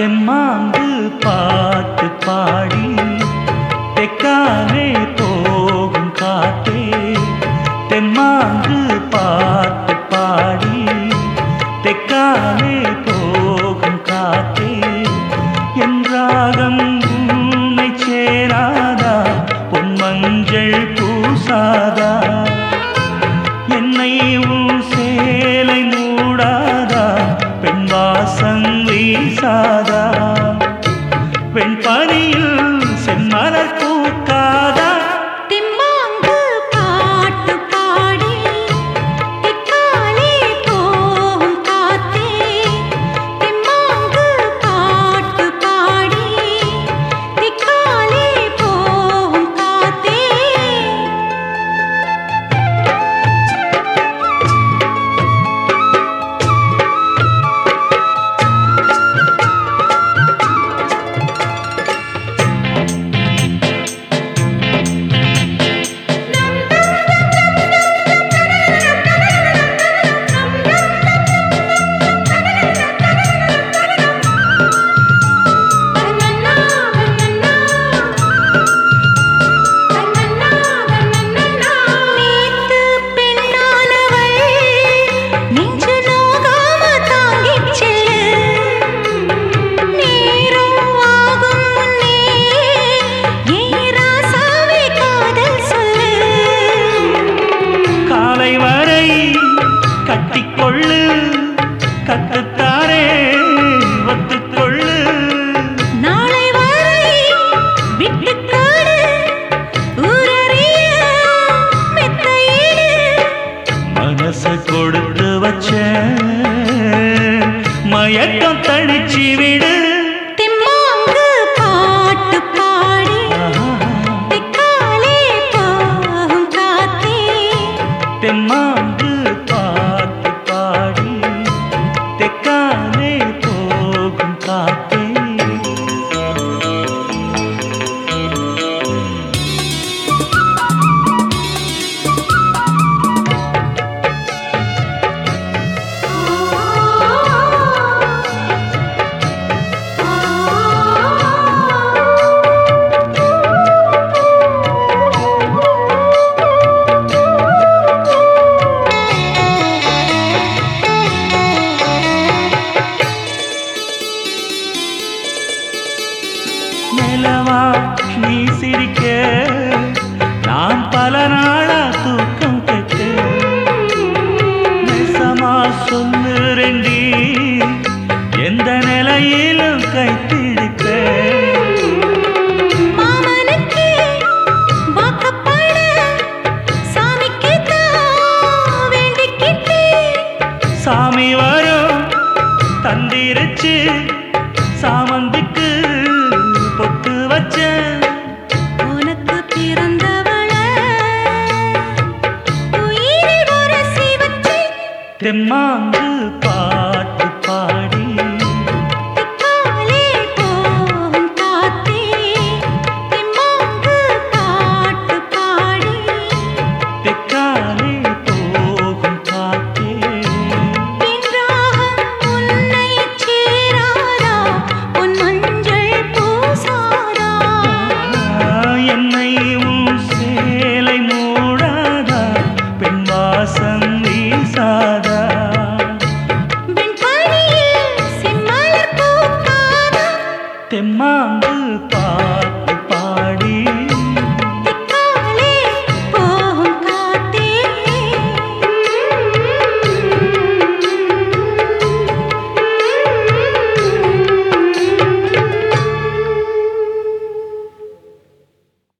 தெம்மாங்கு பாட்டு பாடி தெக்காலே போகும் காத்தே தெம்மாங்கு பாட்டு பாடி தெக்காலே போகும் காத்தே என் ராகம் உன்னை சேராதா பொன் மஞ்சள் பூசாதா என்னை உன் சேலை மூடாதா பெண் வாசம் வீசாதா பெண் பனியில் செம்மலர் பூக்காதா திம்மாங்கு பாட்டு பாடி திக்காலே போகும் காத்தே திம்மாங்கு பாட்டு பாடி திக்காலே போகும் காத்தே கண்ணன்னா கண்ணன்னா கண்ணன்னா கண்ணன்னா நேத்து பெண்ணானவள் நெஞ்சு நோகாம தாங்கிச் செல்லு நேரம் ஆகும் முன்னே ஏன் ராசாவே காதல் சொல்லு காலை வரை கட்டிக்கொள்ளு கட்டுத்தாரே ஒத்துக்கொள்ளு நாளை வரை விட்டுக்காடு ஊரறிய மெத்தையிடு மனச கொடுத்து வச்ச மயக்கம் தழிச்சு விடு திம்மாங்கு பாட்டு பாடி திக்காலே போகும் காத்தே தெம்மாங்கு பாட்டு பாடி தெக்காலே போகும் காத்தே நிலவா நீ சிரிக்க நான் பல நாளா தூக்கம் கெட்ட நெசமா சொல்லு ரெண்டி எந்த நிலையிலும் கைப்பிடிக்க மாமனுக்கு வாக்கப்பட சாமிக்கு தான் வேண்டிக்கிட்டேன் சாமி வரும் தந்திருச்சு சாமந்திக்கு பொட்டு வச்ச உனக்கு பிறந்தவள உயிரை உரசி வச்சு தெம்மாங்கு